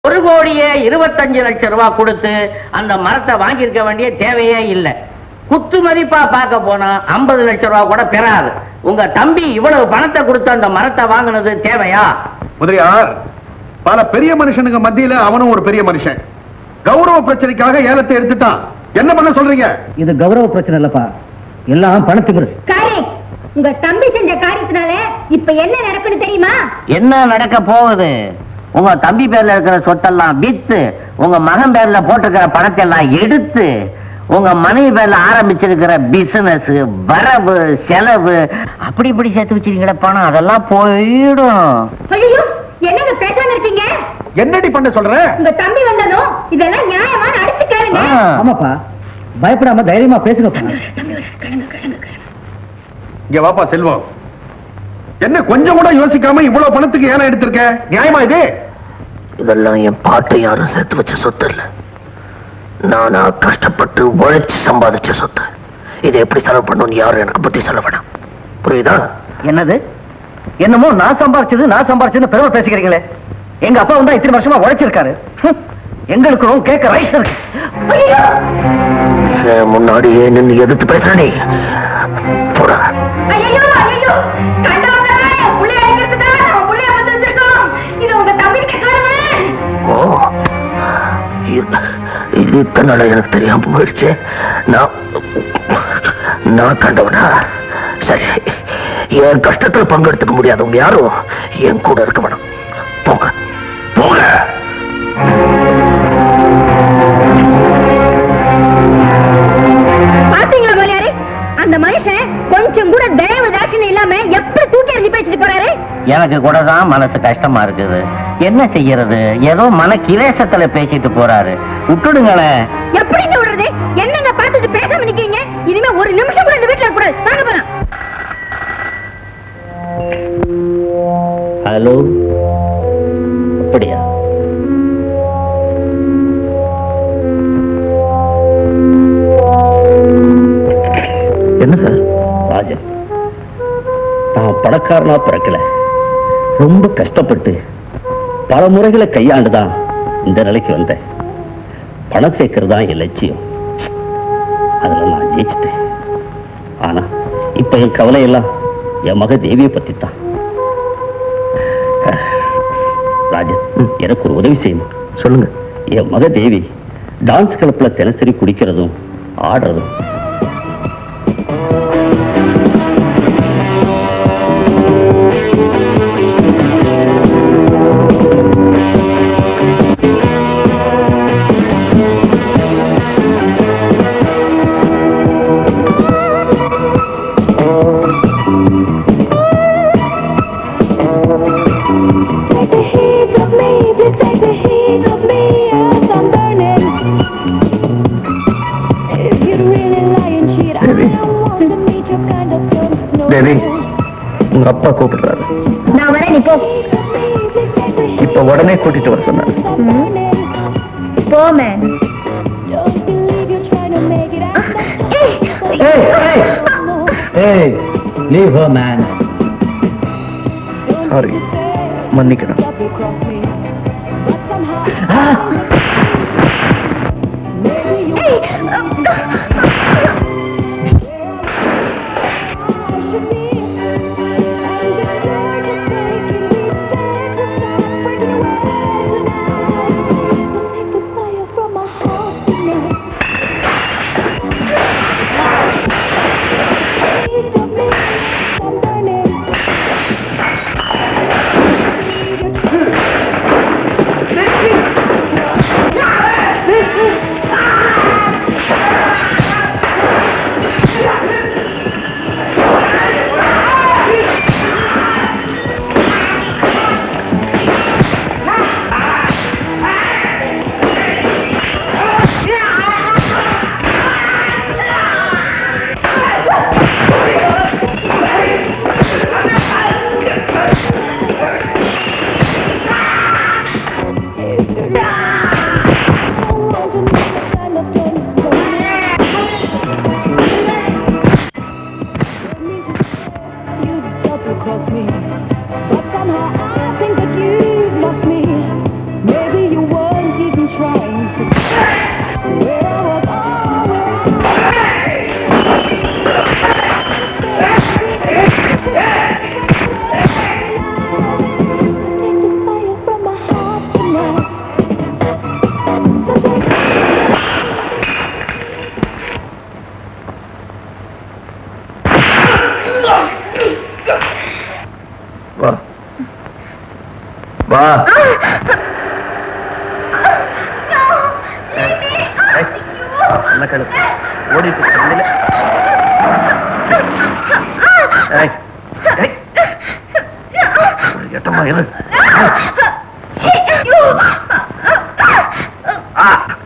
ஒரு கோடியே இருபத்தஞ்சு லட்சம் ரூபாய் கொடுத்து அந்த மரத்தை வாங்கியிருக்க வேண்டிய தேவையே இல்லை குத்து மதிப்பா பார்க்க போனா ஐம்பது லட்சம் ரூபாய் கூட பெறாது உங்க தம்பி இவ்வளவு பணத்தை கொடுத்து அந்த மரத்தை வாங்கினது தேவையா முதலியார் பல பெரிய மனுஷனுங்க மத்தியில அவனும் ஒரு பெரிய மனுஷன் கௌரவ பிரச்சனைக்காக ஏலத்தை எடுத்துட்டான் என்ன பண்ண சொல்றீங்க இது கௌரவ பிரச்சனை இல்லப்பா எல்லாம் பணத்துக்கு கரெக்ட் உங்க தம்பி செஞ்ச காரியத்தினால இப்ப என்ன நடக்குன்னு தெரியுமா என்ன நடக்க போகுது உங்க தம்பி பேர்ல இருக்கிற சொத்தெல்லாம் வித்து உங்க மகன் பேர்ல போட்டிருக்கிற பணத்தை எல்லாம் எடுத்து உங்க மனைவி பேர்ல ஆரம்பிச்சிருக்கிற பிசினஸ் வரவு செலவு அப்படி இப்படி சேர்த்து வச்சிருக்கீங்களே பணம் அதெல்லாம் போயிடும் ஐயோ என்னங்க பேசாம இருக்கீங்க என்னடி பண்ண சொல்ற உங்க தம்பி வந்ததும் இதெல்லாம் நியாயமான அடிச்சு கேளுங்க ஆ. ஆமாப்பா பயப்படாம தைரியமா பேசுங்கப்பா இங்க வாப்பா செல்வம் என்ன கொஞ்சம் கூட யோசிக்காம இவ்வளவு பணத்துக்கு ஏலம் எடுத்திருக்க நியாயமா இது இதெல்லாம் என் பாட்டு யாரும் சேர்த்து வச்ச சொத்து இல்ல நானா கஷ்டப்பட்டு உழைச்சு சம்பாதிச்ச சொத்து இதை எப்படி செலவு பண்ணணும்னு யாரும் எனக்கு புத்தி சொல்ல வேணாம் புரியுதா என்னது என்னமோ நான் சம்பாரிச்சது நான் சம்பாரிச்சது பெருமை பேசிக்கிறீங்களே எங்க அப்பா வந்தா இத்தனை வருஷமா உழைச்சிருக்காரு ஹம். எங்களுக்கும் கேட்க ரைஸ் இருக்கு என் முன்னாடியே நின்னு எதிர்த்து பேசுற நீ போடா ஐயோ ஐயோ கண்டவங்க புள்ளைய அடிக்கிறதுக்கு நம்ம புள்ளைய வந்து வச்சிருக்கோம் இது உங்க தம்பிக்கு சொல்லுங்க ஓ இது- இது இத்தனை நாளா எனக்கு தெரியாம போயிடுச்சு நான் நான் கண்டவனா சரி என் கஷ்டத்துல பங்கெடுத்துக்க முடியாதவங்க யாரும் என் கூட இருக்க வேணாம் போங்க போங்க பாத்தீங்களா முதலியாரு அந்த மனுஷன் கொஞ்சம் கூட தயவு தாட்சணை இல்லாம எப்படி தூக்கி எறிஞ்சு பேசிட்டு போறாரு எனக்கு கூட தான் மனசு கஷ்டமா இருக்குது என்ன செய்யறது ஏதோ மன கிலேசத்துல பேசிட்டு போறாரு விட்டுடுங்களேன் எப்படிங்க விடுறது என்னங்க பார்த்துட்டு பேசாம நிக்கீங்க இனிமே ஒரு நிமிஷம் கூட இந்த வீட்டுல இருக்க கூடாது வாங்க போறேன் ஹலோ அப்படியா என்ன சார் ராஜன் நான் பணக்காரனா பிறக்கல ரொம்ப கஷ்டப்பட்டு பல முறைகளை கையாண்டுதான் இந்த நிலைக்கு வந்தேன் பணம் சேர்க்கறது தான் என் லட்சியம் அதுல நான் ஜெயிச்சிட்டேன் ஆனா இப்ப என் கவலை எல்லாம் என் மக தேவியை பத்தி தான் ராஜன் எனக்கு ஒரு உதவி செய்யணும் சொல்லுங்க என் மக தேவி டான்ஸ் கிளப்ல தினசரி குடிக்கிறதும் ஆடுறதும் Take the heat of me, please take the heat of me, yes, I'm burning. If you really lie and cheat, I don't want to meet your kind of dumb snow. தேவி உங்க அப்பா கூப்பிடுறாரு நான் வரேன் நீ போ இப்ப உடனே கூட்டிட்டு வர சொன்னாரு போ man Don't believe you're trying to make it out. Hey, hey. ஏய் லீவ் ஹர் மேன் சாரி மன்னிக்கணும் Double cross me. But somehow, maybe you should be. And if you're just making me sad, just break me away tonight. Don't take the fire from my heart tonight. Heat of me, I'm burning. Maybe you கேளு ஓடிட்டு கண்ணில ஏய், ஏய். எட்டம்மா இரு ஆ.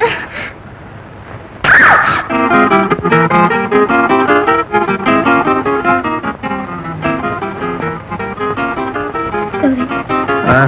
ஆ.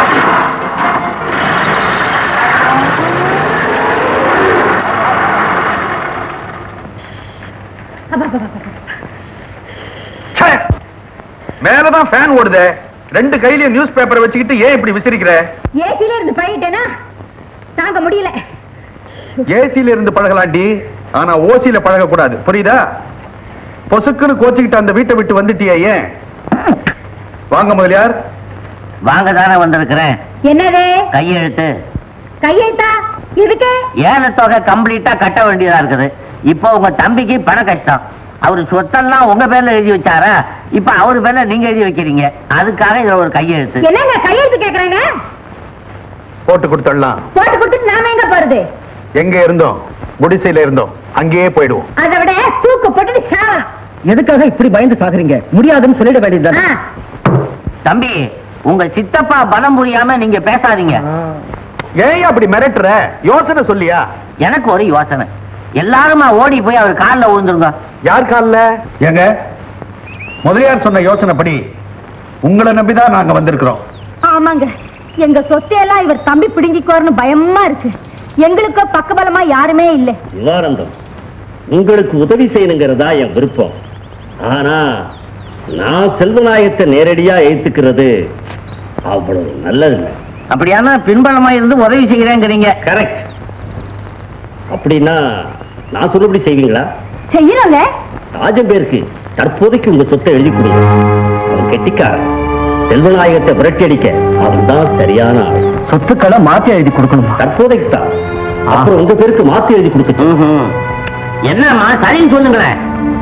ச்சே! மேலதான் fan ஓடுதே ரெண்டு கையிலயும் நியூஸ் பேப்பரை வச்சுக்கிட்டு ஏன் இப்படி விசிறிக்கிற ஏசில இருந்து பழகிட்டேனா தாங்க முடியல ஏசில இருந்து பழகலாண்டி ஆனா ஓசில பழக கூடாது புரியுதா பொசுக்குன்னு கோச்சிக்கிட்டு அந்த வீட்டை விட்டு வந்துட்டியே ஏன் வாங்க முதலியார் வாங்க தானே வந்திருக்கிறேன் என்னது கையெழுத்து கையெழுத்தா இதுக்கு ஏலத்தொகை கம்ப்ளீட்டா கட்ட வேண்டியதா இருக்குது இப்போ உங்க தம்பிக்கு பண கஷ்டம் அவரு சொத்தெல்லாம் உங்க பேர்ல எழுதி வச்சாரா இப்ப அவரு பேர்ல நீங்க எழுதி வைக்கிறீங்க அதுக்காக இதுல ஒரு கையெழுத்து என்னங்க கையெழுத்து கேக்குறாங்க போட்டு கொடுத்துடலாம் போட்டு கொடுத்துட்டு நாம எங்க போறது எங்க இருந்தோம் குடிசையில இருந்தோம் அங்கேயே போயிடுவோம் அதை விட தூக்கு போட்டுட்டு சாவலாம் எதுக்காக இப்படி பயந்து சாகுறீங்க முடியாதுன்னு சொல்லிட வேண்டியதுதானே ஆ, தம்பி உங்க சித்தப்பா பலம் புரியாம நீங்க பேசாதீங்க ஏன் அப்படி மிரட்டுற யோசனை சொல்லியா எனக்கு ஒரு யோசனை எல்லாருமா ஓடி போய் அவர் கால்ல விழுந்துருங்க யார் கால்ல ஏங்க முதலியார் சொன்ன யோசனைப்படி உங்களை நம்பிதான் நாங்க வந்திருக்கிறோம் ஆமாங்க எங்க சொத்தையெல்லாம் இவர் தம்பி பிடுங்கிக்குவார்னு பயமா இருக்கு எங்களுக்கு பக்கபலமா யாருமே இல்ல நிவாரணம் உங்களுக்கு உதவி செய்யணுங்கிறதா என் விருப்பம் ஆனா நான் செல்வநாயகத்தை நேரடியா ஏத்துக்கிறது அவ்வளவு நல்லதில்லை அப்படியானா பின்பலமா இருந்து உதவி செய்கிறேங்கிறீங்க கரெக்ட் அப்படின்னா நான் சொல்லுபடி செய்வீங்களா செய்யறோங்க ராஜன் பேருக்கு தற்போதைக்கு உங்க சொத்தை எழுதி கொடுங்க அவன் கெட்டிக்காரன் செல்வநாயகத்தை விரட்டி அடிக்க அவன் தான் சரியான ஆள் சொத்துக்களை மாத்தி எழுதி கொடுக்கணுமா தற்போதைக்கு தான் அப்புறம் உங்க பேருக்கு மாத்தி எழுதி கொடுக்க ம்ஹும். என்னம்மா சரின்னு சொல்லுங்களேன்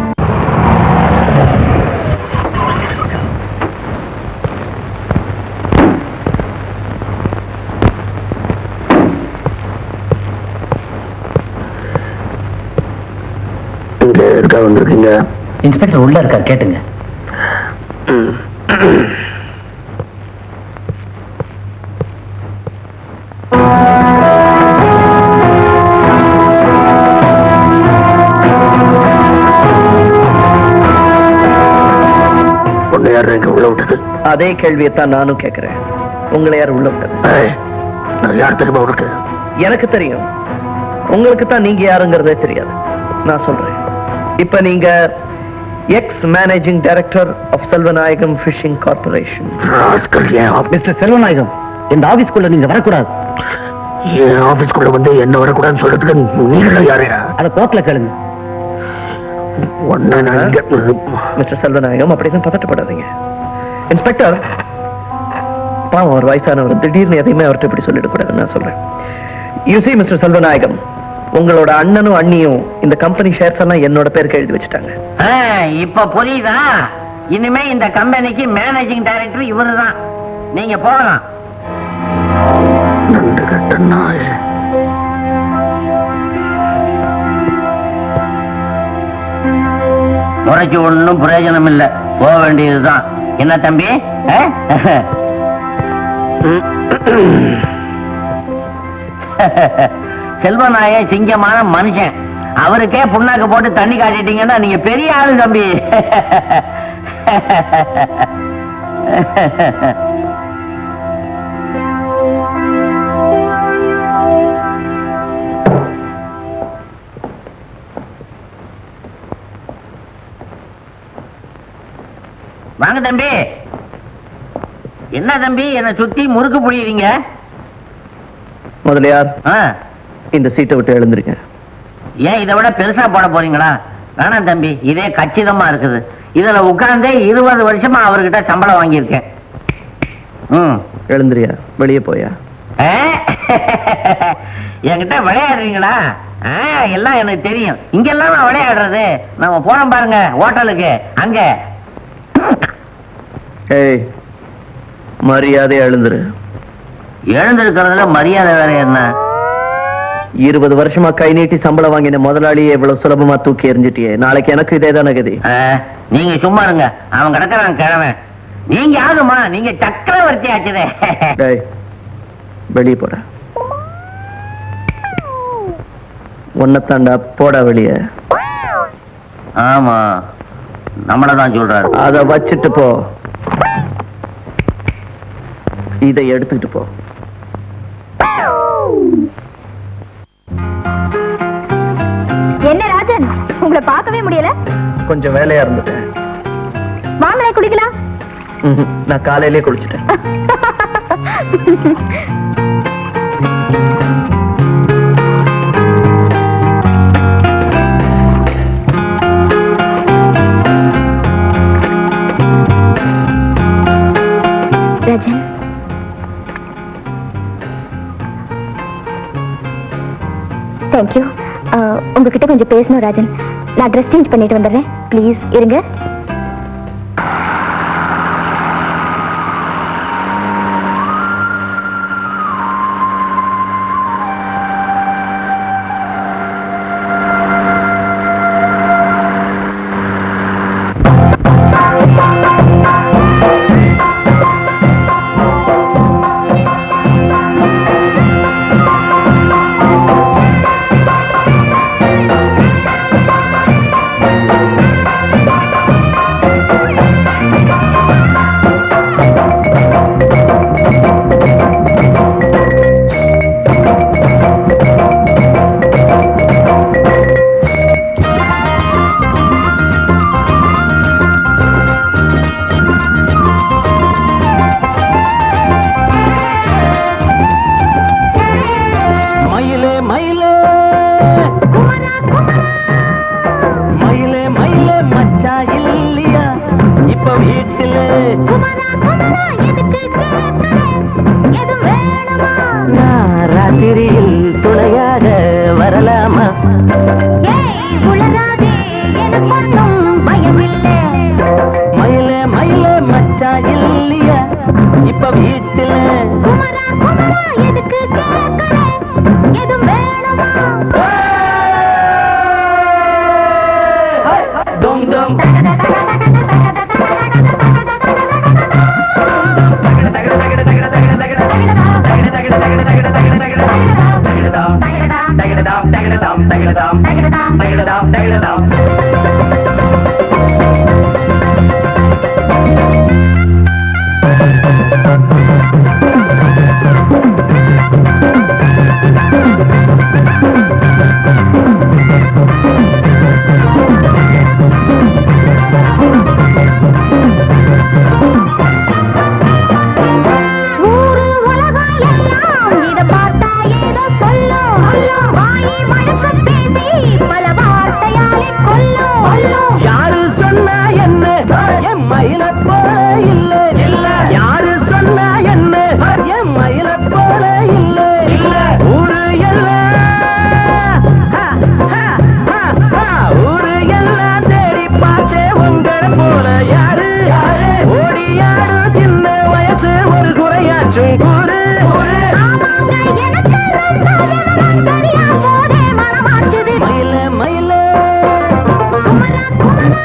இங்க இருக்கா வந்திருக்கீங்க இன்ஸ்பெக்டர் உள்ள இருக்கார் கேட்டுங்க உன்னை யார் இங்க உள்ள விட்டது அதே கேள்வியை தான் நானும் கேட்கிறேன் உங்களை யார் உள்ள விட்டது ஏய், நான் யார் தெரியுமா உனக்கு எனக்கு தெரியும் உங்களுக்கு தான் நீங்க யாருங்கிறதே தெரியாது நான் சொல்றேன் இப்ப நீங்க ex managing director of Selvanayagam fishing corporation rascal என் ஆபீஸ் மிஸ்டர் செல்வநாயகம் இந்த ஆபீஸ்க்குள்ள நீங்க வரக்கூடாது என் ஆபீஸ்க்குள்ள வந்து என்ன வரக்கூடாதுன்னு சொல்றதுக்கு நீங்களும் யாரையா அதை கோர்ட்ல கேளுங்க ஒன்னு நான் இங்க மிஸ்டர் செல்வநாயகம் அப்படிதான் பதட்டப்படாதீங்க இன்ஸ்பெக்டர் பாவம் ஒரு வயசானவர் திடீர்னு எதையுமே அவர்கிட்ட இப்படி சொல்லிடக்கூடாதுன்னு நான் சொல்றேன் யூசி மிஸ்டர் செல்வநாயகம் உங்களோட அண்ணனும் அண்ணியும் இந்த கம்பெனி ஷேர்ஸ் எல்லாம் என்னோட பேருக்கு எழுதி வச்சுட்டாங்க ஆ, இப்ப புரியுதா இனிமே இந்த கம்பெனிக்கு மேனேஜிங் டைரக்டர் இவருதான் நீங்க போகலாம் நண்டு கட்ட நாய் முறைக்கு ஒண்ணும் பிரயோஜனம் இல்ல போக வேண்டியதுதான் என்ன தம்பி ஆ? செல்வநாய சிங்கமான மனுஷன் அவருக்கே புண்ணாக்கு போட்டு தண்ணி காட்டிட்டீங்கன்னா நீங்க பெரிய ஆளு தம்பி வாங்க தம்பி என்ன தம்பி என்னை சுத்தி முறுக்கு புடிக்கிறீங்க முதலியார் ஆ, இந்த சீட்டை விட்டு எழுந்திருங்க ஏன் இதை விட பெருசா போட போறீங்களா வேணாம் தம்பி இதே கச்சிதமா இருக்குது இதுல உட்கார்ந்தே இருபது வருஷமா அவர்கிட்ட சம்பளம் வாங்கியிருக்கேன் ம் எழுந்திரியா வெளியே போயா ஆ? என்கிட்ட விளையாடுறீங்களா ஆ, எல்லாம் எனக்கு தெரியும் இங்கெல்லாம் நான் விளையாடுறது நம்ம போனோம் பாருங்க ஹோட்டலுக்கு அங்க ஏய் மரியாதை எழுந்துரு எழுந்திருக்கிறதுல மரியாதை வேற என்ன இருபது வருஷமா கை நீட்டி சம்பளம் வாங்கின முதலாளியை இவ்வளவு சுலபமா தூக்கி எறிஞ்சிட்டியே நாளைக்கு எனக்கு இதே தானே கதி ஆ, நீங்க சும்மா இருங்க அவன் கிடக்குறான் கிழவன் நீங்க ஆகுமா நீங்க சக்கரவர்த்தி ஆச்சுதே டேய் வெளியே போட ஒன்னத்தாண்டா போடா வெளியே ஆமா நம்மளதான் சொல்றாரு அத வச்சுட்டு போ இதை எடுத்துக்கிட்டு போ என்ன ராஜன் உங்களை பார்க்கவே முடியல கொஞ்சம் வேலையா இருந்துட்டேன் வாங்களே குளிக்கலாம் ம்ஹும். நான் காலையிலே குளிச்சிட்டேன் ராஜன் தேங்க்யூ உங்ககிட்ட கொஞ்சம் பேசணும் ராஜன் நான் ட்ரெஸ் சேஞ்ச் பண்ணிட்டு வந்துடுறேன் ப்ளீஸ் இருங்க மயிலே மயிலே மயிலே மயிலே மச்சா இல்லையா இப்ப வீட்டுல நான் ராத்திரியில் துணையாக வரலாமா மயிலே மயிலே மச்சா இல்லையா இப்ப வீட்டுல தம் தம் ஊரு உலகம் எல்லாம் இத பார்த்தா ஏதோ சொல்லும் வாயை மடக்க பேசி பல வார்த்தையாலே கொல்லும் யாரு சொன்னா என்ன என் மயில போல இல்ல இல்ல யாரு சொன்னா என்ன என் மயில போல இல்ல இல்ல ஊரு எல்லாம் ஹா, ஹா, ஹா, ஹா. ஊரு எல்லாம் தேடி பார்த்தே உங்களை போல யாரு யாரு ஓடியாடு சின்ன வயசு ஒரு குறையாச்சும் கூறு ஆமாங்க எனக்கு ரொம்ப விவரம் தெரியாம போதே மனமாச்சுது மயில மயில குமரா குமரா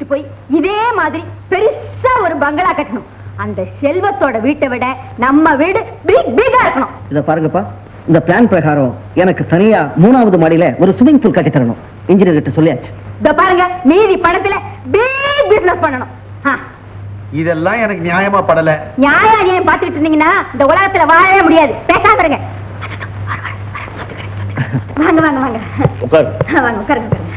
போய் இதே மாதிரி பெருசா ஒரு பங்களா கட்டணும் அந்த செல்வத்தோட வீட்டை விட நம்ம வீடு பிக் பிகா இருக்கணும் இத பாருங்கப்பா இந்த பிளான் பிரகாரம் எனக்கு தனியா மூணாவது மாடியில ஒரு ஸ்விமிங் பூல் கட்டி தரணும் இன்ஜினியர் கிட்ட சொல்லியாச்சு இதோ பாருங்க மீதி பணத்துல பிக் பிசினஸ் பண்ணணும் ஆ, இதெல்லாம் எனக்கு நியாயமா படல நியாயம் நியாயம் பார்த்துட்டு இருந்தீங்கன்னா இந்த உலகத்துல வாழவே முடியாது பேசாம இருங்க வாங்க வாங்க வாங்க உட்கார் வாங்க உட்காருங்க உட்காருங்க.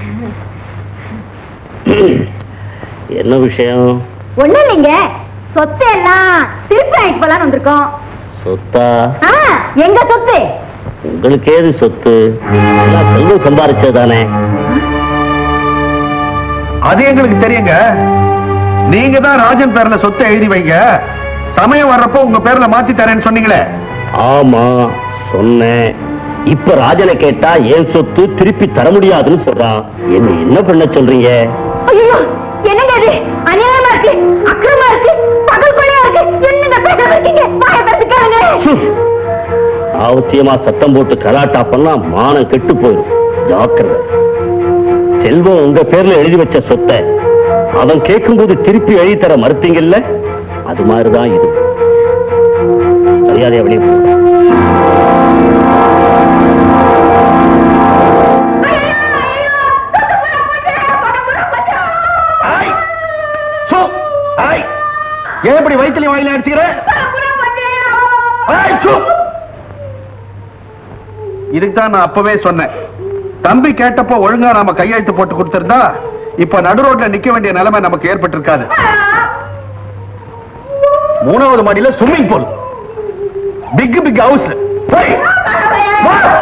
என்ன விஷயம் ஒண்ணு இல்லைங்க சொத்து எல்லாம் திருப்பி வாங்கிட்டு போலான்னு வந்திருக்கோம் சொத்தா ஆ, எங்க சொத்து உங்களுக்கு ஏது சொத்து எல்லாம் செல்வம் சம்பாரிச்சதானே அது எங்களுக்கு தெரியுங்க நீங்க தான் ராஜன் பேர்ல சொத்தை எழுதி வைங்க சமயம் வர்றப்போ உங்க பேர்ல மாத்தி தரேன்னு சொன்னீங்களே ஆமா சொன்னேன் இப்ப ராஜனை கேட்டா ஏன் சொத்து திருப்பி தர முடியாதுன்னு சொல்றான் என்ன என்ன பண்ண சொல்றீங்க ஐயோ என்னங்க இது அநியாயமா இருக்கு அக்கிரமா இருக்கு பகல் கொலையா இருக்கு என்னங்க பேசாம இருக்கீங்க வாய திறந்து கேளுங்க அவசியமா சத்தம் போட்டு கலாட்டா பண்ணா மானம் கெட்டு போயிடும் ஜாக்கிரதை செல்வம் உங்க பேர்ல எழுதி வச்ச சொத்தை அவன் கேட்கும்போது திருப்பி எழுதி தர மறுத்தீங்கல்ல அது மாதிரிதான் இது மரியாதையா வெளியே போ. ஆய்! சு! ஆய்! ஏன் இப்படி வயிற்றுல வாயில அடிச்சுக்கிற ஆய்! சு! இதுக்கு தான் நான் அப்பவே சொன்னேன் தம்பி கேட்டப்போ ஒழுங்கா நாம கையெழுத்து போட்டு கொடுத்திருந்தா இப்ப நடு ரோட்ல நிக்க வேண்டிய நிலைமை நமக்கு ஏற்பட்டிருக்காது மூணாவது மாடியில swimming pool big big house